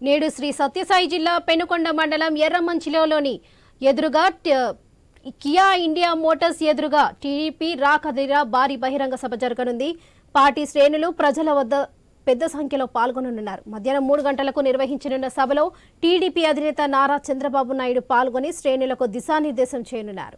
నేడు శ్రీ సత్యసాయి జిల్లా పెనుకొండ మండలం ఎర్రమంచిలోని ఎదురుగా ట- కియా ఇండియా మోటార్స్ ఎదురుగా టీడీపీ రా కదిరా భారీ బహిరంగ సభ జరగనుంది పార్టీ శ్రేణులు ప్రజల వద్ద పెద్ద సంఖ్యలో పాల్గొననున్నారు మధ్యాహ్నం మూడు గంటలకు నిర్వహించనున్న సభలో టీడీపీ అధినేత నారా చంద్రబాబు నాయుడు పాల్గొని శ్రేణులకు దిశానిర్దేశం చేయనున్నారు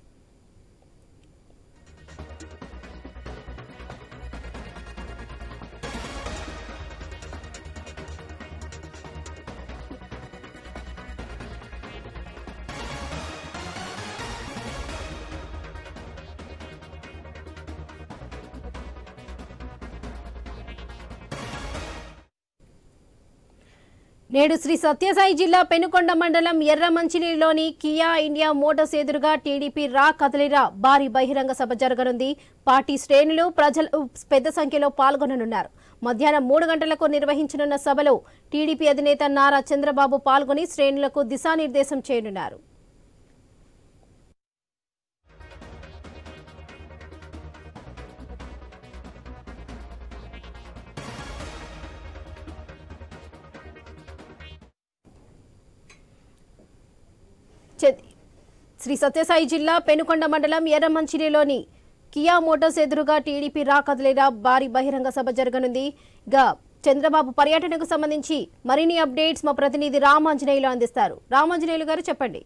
నేడు శ్రీ సత్యసాయి జిల్లా పెనుకొండ మండలం ఎర్రమంచిలిలోని కియా ఇండియా మోటార్స్ ఎదురుగా టీడీపీ రా కదలిరా భారీ బహిరంగ సభ జరగనుంది పార్టీ శ్రేణులు ప్రజలు పెద్ద సంఖ్యలో పాల్గొననున్నారు మధ్యాహ్నం మూడు గంటలకు నిర్వహించనున్న సభలో టీడీపీ అధినేత నారా చంద్రబాబు పాల్గొని శ్రేణులకు దిశానిర్దేశం చేయనున్నారు చె- శ్రీ సత్యసాయి జిల్లా పెనుకొండ మండలం ఎర్రమంచిలిలోని కియా మోటార్స్ ఎదురుగా టీడీపీ రా కదలిరా భారీ బహిరంగ సభ జరగనుంది ఇక చంద్రబాబు పర్యటనకు సంబంధించి మరిన్ని అప్డేట్స్ మా ప్రతినిధి రామాంజనేయులు అందిస్తారు రామాంజనేయులు గారు చెప్పండి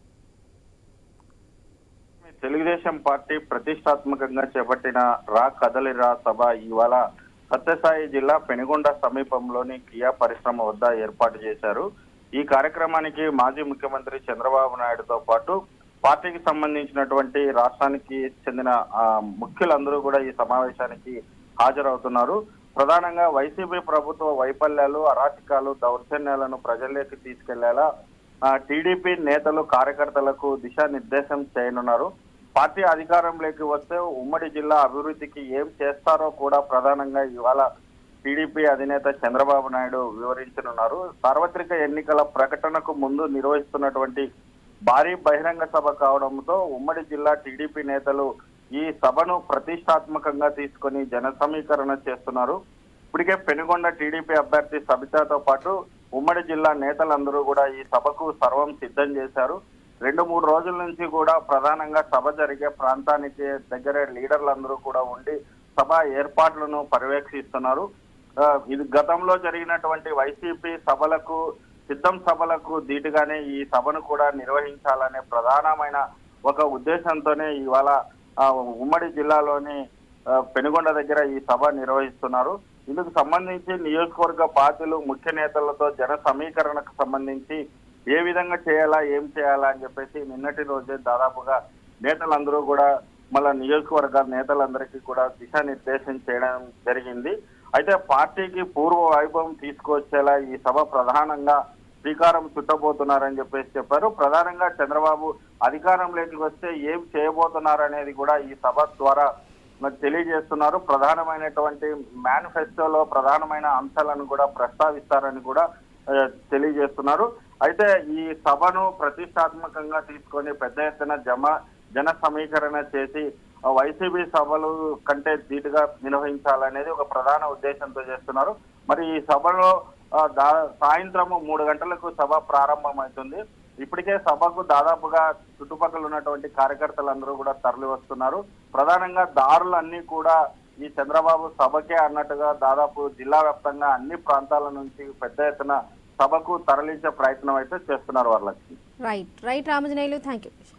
తెలుగుదేశం పార్టీ ప్రతిష్టాత్మకంగా చేపట్టిన రా కదలి రా సభ ఇవాళ సత్యసాయి జిల్లా పెనుగొండ సమీపంలోని కియా పరిశ్రమ వద్ద ఏర్పాటు చేశారు ఈ కార్యక్రమానికి మాజీ ముఖ్యమంత్రి చంద్రబాబు నాయుడుతో పాటు పార్టీకి సంబంధించినటువంటి రాష్ట్రానికి చెందిన ఆ, ముఖ్యులందరూ కూడా ఈ సమావేశానికి హాజరవుతున్నారు ప్రధానంగా వైసీపీ ప్రభుత్వ వైఫల్యాలు అరాచకాలు దౌర్జన్యాలను ప్రజల్లోకి తీసుకెళ్లేలా ఆ, టీడీపీ నేతలు కార్యకర్తలకు దిశానిర్దేశం చేయనున్నారు పార్టీ అధికారంలోకి వస్తే ఉమ్మడి జిల్లా అభివృద్ధికి ఏం చేస్తారో కూడా ప్రధానంగా ఇవాళ టీడీపీ అధినేత చంద్రబాబు నాయుడు వివరించనున్నారు సార్వత్రిక ఎన్నికల ప్రకటనకు ముందు నిర్వహిస్తున్నటువంటి భారీ బహిరంగ సభ కావడంతో ఉమ్మడి జిల్లా టీడీపీ నేతలు ఈ సభను ప్రతిష్టాత్మకంగా తీసుకొని జన సమీకరణ చేస్తున్నారు ఇప్పటికే పెనుగొండ టీడీపీ అభ్యర్థి సబితాతో పాటు ఉమ్మడి జిల్లా నేతలందరూ కూడా ఈ సభకు సర్వం సిద్ధం చేశారు రెండు మూడు రోజుల నుంచి కూడా ప్రధానంగా సభ జరిగే ప్రాంతానికి దగ్గర లీడర్లందరూ కూడా ఉండి సభ ఏర్పాట్లను పర్యవేక్షిస్తున్నారు ఆ, ఇది గతంలో జరిగినటువంటి వైసీపీ సభలకు సిద్ధం సభలకు ధీటుగానే ఈ సభను కూడా నిర్వహించాలనే ప్రధానమైన ఒక ఉద్దేశంతోనే ఇవాళ ఆ, ఉమ్మడి జిల్లాలోని ఆ, పెనుగొండ దగ్గర ఈ సభ నిర్వహిస్తున్నారు ఇందుకు సంబంధించి నియోజకవర్గ పార్టీలు ముఖ్య నేతలతో జన సమీకరణకు సంబంధించి ఏ విధంగా చేయాలా ఏం చేయాలా అని చెప్పేసి నిన్నటి రోజే దాదాపుగా నేతలందరూ కూడా మళ్ళా నియోజకవర్గ నేతలందరికీ కూడా దిశానిర్దేశం చేయడం జరిగింది అయితే పార్టీకి పూర్వ వైభవం తీసుకొచ్చేలా ఈ సభ ప్రధానంగా శ్రీకారం చుట్టబోతున్నారని చెప్పేసి చెప్పారు ప్రధానంగా చంద్రబాబు అధికారంలోకి వస్తే ఏం చేయబోతున్నారు అనేది కూడా ఈ సభ ద్వారా మరి తెలియజేస్తున్నారు ప్రధానమైనటువంటి మేనిఫెస్టోలో ప్రధానమైన అంశాలను కూడా ప్రస్తావిస్తారని కూడా ఆ, తెలియజేస్తున్నారు అయితే ఈ సభను ప్రతిష్టాత్మకంగా తీసుకొని పెద్ద ఎత్తున జమ జన సమీకరణ చేసి ఆ, వైసీపీ సభలు కంటే ధీటుగా నిర్వహించాలనేది ఒక ప్రధాన ఉద్దేశంతో చేస్తున్నారు మరి ఈ సభలో ఆ, దా- సాయంత్రం మూడు గంటలకు సభ ప్రారంభమవుతుంది ఇప్పటికే సభకు దాదాపుగా చుట్టుపక్కల ఉన్నటువంటి కార్యకర్తలందరూ కూడా తరలి వస్తున్నారు ప్రధానంగా దారులన్నీ కూడా ఈ చంద్రబాబు సభకే అన్నట్టుగా దాదాపు జిల్లా వ్యాప్తంగా అన్ని ప్రాంతాల నుంచి పెద్ద ఎత్తున సభకు తరలించే ప్రయత్నం అయితే చేస్తున్నారు వాళ్ళకి right right Ramanjaneyulu thank you